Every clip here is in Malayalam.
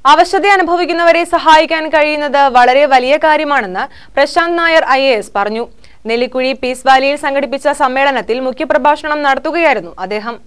അവശത അനുഭവിക്കുന്നവരെ സഹായിക്കാൻ കഴിയുന്നത് വളരെ വലിയ കാര്യമാണെന്ന് പ്രശാന്ത് നായർ ഐ പറഞ്ഞു നെല്ലിക്കുഴി പീസ് വാലിയിൽ സംഘടിപ്പിച്ച സമ്മേളനത്തിൽ മുഖ്യപ്രഭാഷണം നടത്തുകയായിരുന്നു അദ്ദേഹം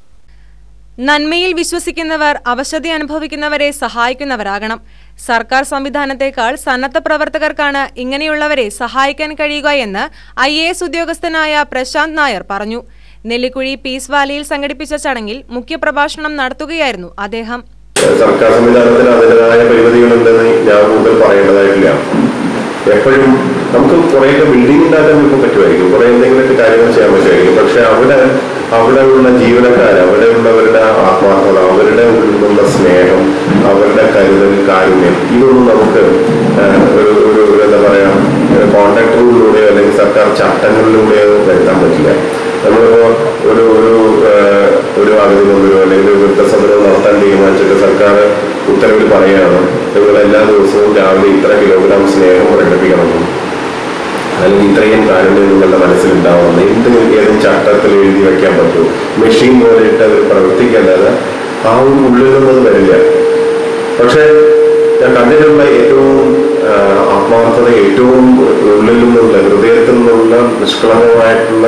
നന്മയിൽ വിശ്വസിക്കുന്നവർ അവശത അനുഭവിക്കുന്നവരെ സഹായിക്കുന്നവരാകണം സർക്കാർ സംവിധാനത്തെക്കാൾ സന്നദ്ധ പ്രവർത്തകർക്കാണ് ഇങ്ങനെയുള്ളവരെ സഹായിക്കാൻ കഴിയുക എന്ന് ഐ എ എസ് ഉദ്യോഗസ്ഥനായ പ്രശാന്ത് നായർ പറഞ്ഞു നെല്ലിക്കുഴി പീസ് വാലിയിൽ സംഘടിപ്പിച്ച ചടങ്ങിൽ മുഖ്യപ്രഭാഷണം നടത്തുകയായിരുന്നു അദ്ദേഹം സർക്കാർ സംവിധാനത്തിന് അതിൻ്റെതായ പരിമിതികളുണ്ടെന്ന് ഞാൻ കൂടുതൽ പറയേണ്ടതായിട്ടില്ല എപ്പോഴും നമുക്ക് കുറേയൊക്കെ ബിൽഡിംഗ് ഉണ്ടാക്കാൻ ഇപ്പോൾ പറ്റുമായിരിക്കും കുറെ എന്തെങ്കിലുമൊക്കെ കാര്യങ്ങൾ ചെയ്യാൻ പറ്റുമായിരിക്കും പക്ഷെ അവിടെ അവിടെയുള്ള ജീവനക്കാർ അവിടെയുള്ളവരുടെ ആത്മാർത്ഥത അവരുടെ ഉള്ളിലുള്ള സ്നേഹം അവരുടെ കരുതൽ കാരുണ്യം ഇതൊന്നും നമുക്ക് ഏഹ്, ഒരു ഒരു ഒരു എന്താ പറയാ കോൺട്രാക്ടറിലൂടെയോ അല്ലെങ്കിൽ സർക്കാർ ചട്ടങ്ങളിലൂടെയോ വരുത്താൻ പറ്റില്ല നമ്മളിപ്പോ ഒരു ഒരു ഏഹ്, ഒരു അഗതി കൊണ്ടുവരോ അല്ലെങ്കിൽ ഒരു വൃദ്ധസദനം നടത്താൻ തീരുമാനിച്ചിട്ട് സർക്കാർ ഉത്തരവിൽ പറയുകയാണ് നിങ്ങൾ എല്ലാ ദിവസവും രാവിലെ ഇത്ര കിലോഗ്രാം സ്നേഹം പ്രകടിപ്പിക്കണമെന്നും അല്ലെങ്കിൽ ഇത്രയും കാരുണ്യം നിങ്ങളുടെ മനസ്സിലുണ്ടാവണം എന്തെങ്കിലും ഏതെങ്കിലും ചട്ടത്തിൽ എഴുതി വെക്കാൻ പറ്റുമോ മെഷീൻ പോലെ ഇട്ട് അവർ പ്രവർത്തിക്കേണ്ടത് ആ ഒരു ഉള്ളിൽ നിന്നത് വരില്ല പക്ഷെ ഞാൻ കണ്ടിട്ടുള്ള ഏറ്റവും ആ, ആത്മാർത്ഥത ഏറ്റവും ഉള്ളിൽ നിന്നുള്ള ഹൃദയത്തിൽ നിന്നുള്ള നിഷ്കളങ്കമായിട്ടുള്ള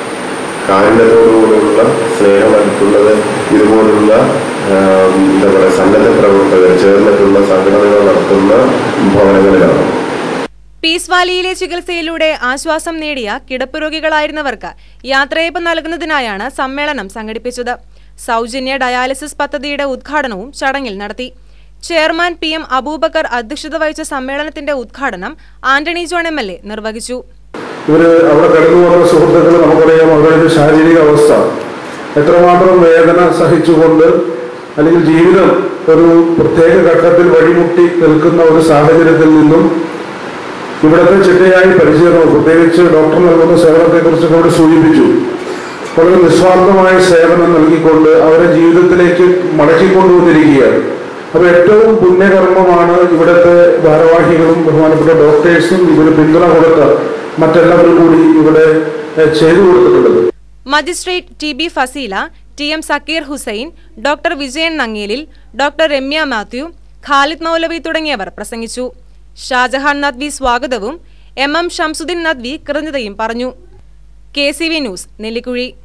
കാരുണ്യത്തോടുകൂടിയുള്ള സ്നേഹമായിട്ടുള്ളത് ഇതുപോലുള്ള ആ, എന്താ പറയുക സന്നദ്ധ പ്രവർത്തകർ ചേർന്നിട്ടുള്ള സംഘടനകൾ നടത്തുന്ന ഭവനങ്ങളിലാണ് പീസ് വാലിയിലെ ചികിത്സയിലൂടെ ആശ്വാസം നേടിയ കിടപ്പ് രോഗികളായിരുന്നവർക്ക് യാത്രയപ്പ് നൽകുന്നതിനായാണ് സമ്മേളനം സംഘടിപ്പിച്ചത് സൗജന്യ ഡയാലിസിസ് പദ്ധതിയുടെ ഉദ്ഘാടനവും ചടങ്ങിൽ നടത്തി ചെയർമാൻ പി എം അബൂബക്കർ അധ്യക്ഷത വഹിച്ച സമ്മേളനത്തിന്റെ ഉദ്ഘാടനം Antony John M L A നിർവഹിച്ചു ഇവര് അവിടെ കടന്നു വന്ന സുഹൃത്തുക്കൾ നമുക്കറിയാം അവരുടെ ഒരു ശാരീരിക അവസ്ഥ എത്രമാത്രം വേദന സഹിച്ചുകൊണ്ട് അല്ലെങ്കിൽ ജീവിതം ഒരു പ്രത്യേക ഘട്ടത്തിൽ വഴിമുട്ടി നിൽക്കുന്ന ഒരു സാഹചര്യത്തിൽ നിന്നും ഇവിടുത്തെ ചിട്ടയായ പരിചരണവും പ്രത്യേകിച്ച് ഡോക്ടർ നൽകുന്ന സേവനത്തെക്കുറിച്ചൊക്കെ അവിടെ സൂചിപ്പിച്ചു വളരെ നിസ്വാർത്ഥമായ സേവനം നൽകിക്കൊണ്ട് അവരെ ജീവിതത്തിലേക്ക് മടക്കിക്കൊണ്ടുവന്നിരിക്കുകയാണ് അപ്പൊ ഏറ്റവും പുണ്യകർമ്മമാണ് ഇവിടുത്തെ ഭാരവാഹികളും ബഹുമാനപ്പെട്ട ഡോക്ടേഴ്സും ഇതിന് പിന്തുണ കൊടുത്ത മറ്റെല്ലാവരും കൂടി ഇവിടെ ഏഹ്, ചെയ്തു കൊടുത്തിട്ടുള്ളത് magistrate T B Fazila T M Zakir Hussain doctor Vijayan നങ്ങേലിൽ ഡോക്ടർ രമ്യ മാത്യു ഖാലിദ് മൗലവി തുടങ്ങിയവർ പ്രസംഗിച്ചു ഷാജഹാൻ നദ്വി സ്വാഗതവും എം എം ഷംസുദ്ദീൻ നദ്വി കൃതജ്ഞതയും പറഞ്ഞു K C V news Nellikuzhi